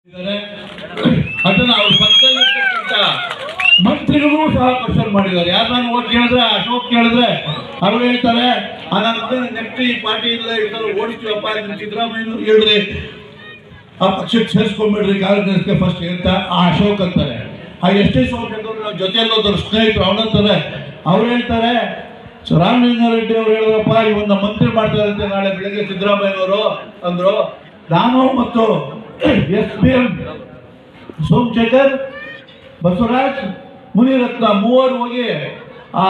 ಇದ್ದಾರೆ. ಅದನ್ನ ಅವ್ರ ಪಕ್ಕದಲ್ಲಿರ್ತಕ್ಕಂಥ ಮಂತ್ರಿಗಳು ಸಹ ಕ್ವಶನ್ ಮಾಡಿದ್ದಾರೆ ಯಾರನ್ನ ಓಟ್ ಕೇಳಿದ್ರೆ ಅಶೋಕ್ ಕೇಳಿದ್ರೆ ಅವ್ರು ಹೇಳ್ತಾರೆ ಅದಂತ ನೆಕ್ಸ್ಟ್ ಈ ಪಾರ್ಟಿಯಿಂದ ಇರ್ತಾರೆ ಓಡಿಸ್ತೀವಪ್ಪ ಅಂತ ಸಿದ್ದರಾಮಯ್ಯ ಹೇಳ್ರಿ ಆ ಪಕ್ಷಕ್ಕೆ ಸೇರಿಸ್ಕೊಂಡ್ಬಿಡ್ರಿ ಕಾಂಗ್ರೆಸ್ಗೆ ಫಸ್ಟ್ ಅಂತ ಆ ಅಶೋಕ್ ಅಂತಾರೆ ಆ ಎಷ್ಟೇ ಸೋಮಶೇಖರ್ ನಾವು ಜೊತೆಯಲ್ಲಿ ಹೋದ್ರು ಸ್ನೇಹಿತರು ಅವನಂತಾರೆ ಅವ್ರು ಹೇಳ್ತಾರೆ ರಾಮಲಿಂಗಾರೆಡ್ಡಿ ಅವ್ರು ಹೇಳಿದ್ರಪ್ಪ ಇವನ್ನ ಮಂತ್ರಿ ಮಾಡ್ತಾರಂತೆ ನಾಳೆ ಬೆಳಗ್ಗೆ ಸಿದ್ದರಾಮಯ್ಯನವರು ಅಂದ್ರು ನಾನು ಮತ್ತು S P M Somashekar Basavaraj Munirathna ಮೂವರು ಹೋಗಿ ಆ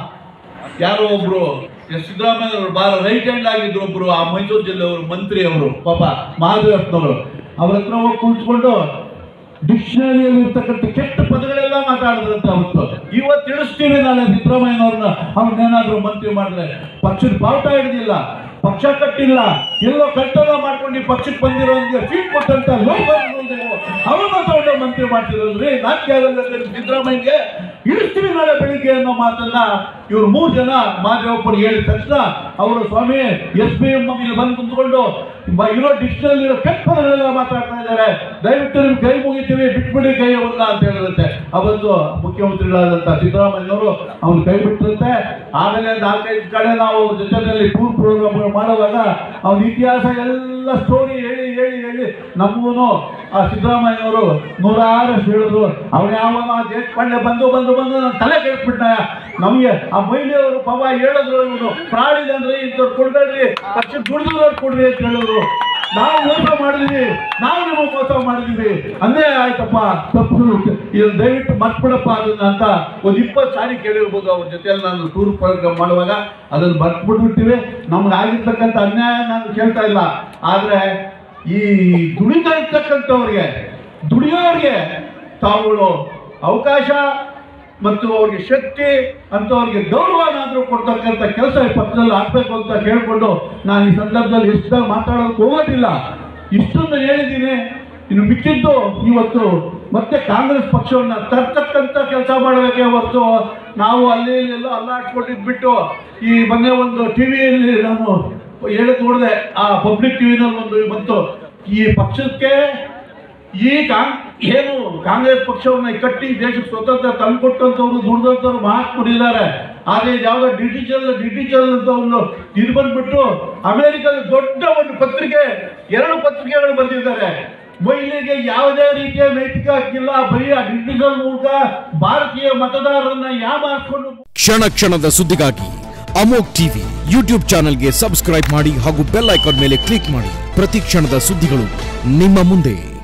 ಯಾರೋ ಒಬ್ರು ಎಸ್ ಸಿದ್ದರಾಮಯ್ಯ ಅವರು ಬಾರ ರೈಟ್ ಹ್ಯಾಂಡ್ ಆಗಿದ್ರು ಒಬ್ರು ಆ ಮೈಸೂರು ಜಿಲ್ಲೆಯವರು ಮಂತ್ರಿ ಅವರು ಪಾಪ ಮಹಾದೇವಪ್ಪನವರು ಅವ್ರ ಹತ್ರ ಹೋಗಿ ಕುಳಿತುಕೊಂಡು ಡಿಕ್ಷನರಿಯಲ್ಲಿ ಇರ್ತಕ್ಕಂಥ ಕೆಟ್ಟ ಪದಗಳೆಲ್ಲ ಮಾತಾಡಿದ್ರಂತ ಅವತ್ತು ಇವತ್ತು ತಿಳಿಸ್ತೀವಿ ನಾಳೆ ಸಿದ್ದರಾಮಯ್ಯನವ್ರನ್ನ ಅವ್ರನ್ನೇನಾದ್ರೂ ಮಂತ್ರಿ ಮಾಡಿದ್ರೆ ಪಕ್ಷದ ಬಾವುಟ ಹಿಡಿದಿಲ್ಲ ಪಕ್ಷ ಕಟ್ಟಿಲ್ಲ ಎಲ್ಲೋ ಕಟ್ಟಡ ಮಾಡ್ಕೊಂಡು ಈ ಪಕ್ಷಕ್ಕೆ ಬಂದಿರೋರಿಗೆ ಸೀಟ್ ಕೊಟ್ಟಂತ ಲೋಕಲ್ ನೀವು ಅವ್ರನ್ನ ತಗೊಂಡು ಮಂತ್ರಿ ಮಾಡ್ತಿರೋದ್ರಿ ನಾಟ್ಯ ಸಿದ್ದರಾಮಯ್ಯಗೆ ಇಳಿಸ್ತೀವಿ ನಾಳೆ ಬೆಳಿಗ್ಗೆ ಅನ್ನೋ ಮಾತನ್ನ ಇವ್ರು ಮೂರು ಜನ ಮಾದೇವಪ್ಪರು ಹೇಳಿದ ತಕ್ಷಣ ಅವರು ಸ್ವಾಮಿ ಎಸ್ ಪಿ ಎಂ ಇಲ್ಲಿ ಬಂದು ಕುಂತ್ಕೊಂಡು ಬ- ಇರೋ ಡಿಕ್ಷನರಿ ಇರೋ ಕೆಟ್ಟ ಪದಗಳೆಲ್ಲ ಮಾತಾಡ್ತಾ ಇದ್ದಾರೆ ದಯವಿಟ್ಟು ನಿಮ್ ಕೈ ಮುಗಿತೀವಿ ಬಿಟ್ಬಿಡಿ ಕೈ ಅವ್ರನ್ನ ಅಂತ ಹೇಳಿರುತ್ತೆ ಅವತ್ತು ಮುಖ್ಯಮಂತ್ರಿಗಳಾದಂತ ಸಿದ್ದರಾಮಯ್ಯನವರು ಅವ್ನು ಕೈ ಬಿಟ್ಟಿರುತ್ತೆ ಆಮೇಲೆ ನಾಲ್ಕೈದು ಕಡೆ ನಾವು ಅವ್ರ ಜೊತೆಯಲ್ಲಿ ಟೂರ್ ಪ್ರೋಗ್ರಾಮ್ ಮಾಡುವಾಗ ಅವನ ಇತಿಹಾಸ ಎಲ್ಲ ಸ್ಟೋರಿ ಹೇಳಿ ಹೇಳಿ ಹೇಳಿ ನಮಗೂ ಆ ಸಿದ್ದರಾಮಯ್ಯನವರು ನೂರಾರು ಹೇಳಿದ್ರು ಅವ್ನು ಯಾವನ ದೇಶಪಾಂಡೆ ಬಂದು ಬಂದು ಬಂದು ನನ್ನ ತಲೆ ಕೆಡಿಸ್ಬಿಟ್ಟ ನಮಗೆ ಆ ಮಹಿಳೆಯವರು ಪಾಪ ಹೇಳಿದ್ರು ಇವನು ಪ್ರಾಣಿದಂದ್ರೆ ಇಂಥವ್ರು ಕೊಡ್ಬೇಡ್ರಿ ಪಕ್ಷ ದುಡಿದವ್ರು ಕೊಡ್ರಿ ಅಂತ ಹೇಳಿದ್ರು ನಾವು ಮೋಸ ಮಾಡಿದ್ವಿ ನಾವು ನಿಮಗೆ ಮೋಸ ಮಾಡಿದ್ವಿ ಅಂದೇ ಆಯ್ತಪ್ಪ ತಪ್ಪು ಇದು ದಯವಿಟ್ಟು ಮರ್ತ್ಬಿಡಪ್ಪ ಅದನ್ನ ಅಂತ ಒಂದು ಇಪ್ಪತ್ತು ಸಾರಿ ಕೇಳಿರ್ಬೋದು ಅವ್ರ ಜೊತೆಯಲ್ಲಿ ನಾನು ಟೂರ್ ಪ್ರೋಗ್ರಾಮ್ ಮಾಡುವಾಗ ಅದನ್ನು ಮರ್ತ್ಬಿಟ್ಬಿಡ್ತೀವಿ ನಮ್ಗೆ ಆಗಿರ್ತಕ್ಕಂಥ ಅನ್ಯಾಯ ನಾನು ಕೇಳ್ತಾ ಇಲ್ಲ ಆದ್ರೆ ಈ ದುಡಿತಾ ಇರ್ತಕ್ಕಂಥವ್ರಿಗೆ ದುಡಿಯೋರಿಗೆ ತಾವುಗಳು ಅವಕಾಶ ಮತ್ತು ಅವ್ರಿಗೆ ಶಕ್ತಿ ಅಂತ ಅವ್ರಿಗೆ ಗೌರವನಾದರೂ ಕೊಡ್ತಕ್ಕಂಥ ಕೆಲಸ ಈ ಪಕ್ಷದಲ್ಲಿ ಆಗ್ಬೇಕು ಅಂತ ಕೇಳಿಕೊಂಡು ನಾನು ಈ ಸಂದರ್ಭದಲ್ಲಿ ಎಷ್ಟು ಮಾತಾಡೋಕೆ ಹೋಗೋದಿಲ್ಲ ಇಷ್ಟೊಂದು ಹೇಳಿದ್ದೀನಿ ಇನ್ನು ಮಿಕ್ಕಿದ್ದು ಇವತ್ತು ಮತ್ತೆ ಕಾಂಗ್ರೆಸ್ ಪಕ್ಷವನ್ನ ತರ್ತಕ್ಕಂಥ ಕೆಲಸ ಮಾಡಬೇಕೇ ಹೊರತು ನಾವು ಅಲ್ಲಿ ಇಲ್ಲಿ ಎಲ್ಲೋ ಅಲ್ಲಾಡ್ಸ್ಕೊಂಡಿದ್ದು ಬಿಟ್ಟು ಈ ಮೊನ್ನೆ ಒಂದು ಟಿವಿಯಲ್ಲಿ ನಾನು ಹೇಳಿದ್ ನೋಡಿದೆ ಆ ಪಬ್ಲಿಕ್ ಟಿವಿನಲ್ಲಿ ಒಂದು ಬಂತು ಈ ಪಕ್ಷಕ್ಕೆ ಈ ಕಾಂಗ್ ಏನು ಕಾಂಗ್ರೆಸ್ ಪಕ್ಷವನ್ನ ಕಟ್ಟಿ ದೇಶಕ್ಕೆ ಸ್ವತಂತ್ರ ತಂದುಕೊಟ್ಟಂತವ್ರು ದುಡ್ದಂತವ್ರು ಮಾತು ಕೊಟ್ಟಿದ್ದಾರೆ ಆದ್ರೆ ಯಾವ್ದೋ ಡಿಜಿಟಲ್ ಡಿಜಿಟಲ್ ಅಂತ ಒಂದು ಇದು ಬಂದ್ಬಿಟ್ಟು ಅಮೆರಿಕದ ದೊಡ್ಡ ಒಂದು ಪತ್ರಿಕೆ ಎರಡು ಪತ್ರಿಕೆಗಳು ಬಂದಿದ್ದಾರೆ ಮಹಿಳೆಗೆ ಯಾವುದೇ ರೀತಿಯ ನೈತಿಕ ಹಕ್ಕಿಲ್ಲ ಬರೀ ಆ ಡಿಜಿಟಲ್ ಮೂಲಕ ಭಾರತೀಯ ಮತದಾರರನ್ನ ಯಾಮಾರಿಸ್ಕೊಂಡು ಕ್ಷಣ ಕ್ಷಣದ ಸುದ್ದಿಗಾಗಿ ಅಮೋಕ್ ಟಿವಿ ಯೂಟ್ಯೂಬ್ ಚಾನೆಲ್ಗೆ ಸಬ್ಸ್ಕ್ರೈಬ್ ಮಾಡಿ ಹಾಗೂ ಬೆಲ್ ಐಕಾನ್ ಮೇಲೆ ಕ್ಲಿಕ್ ಮಾಡಿ ಪ್ರತಿ ಕ್ಷಣದ ಸುದ್ದಿಗಳು ನಿಮ್ಮ ಮುಂದೆ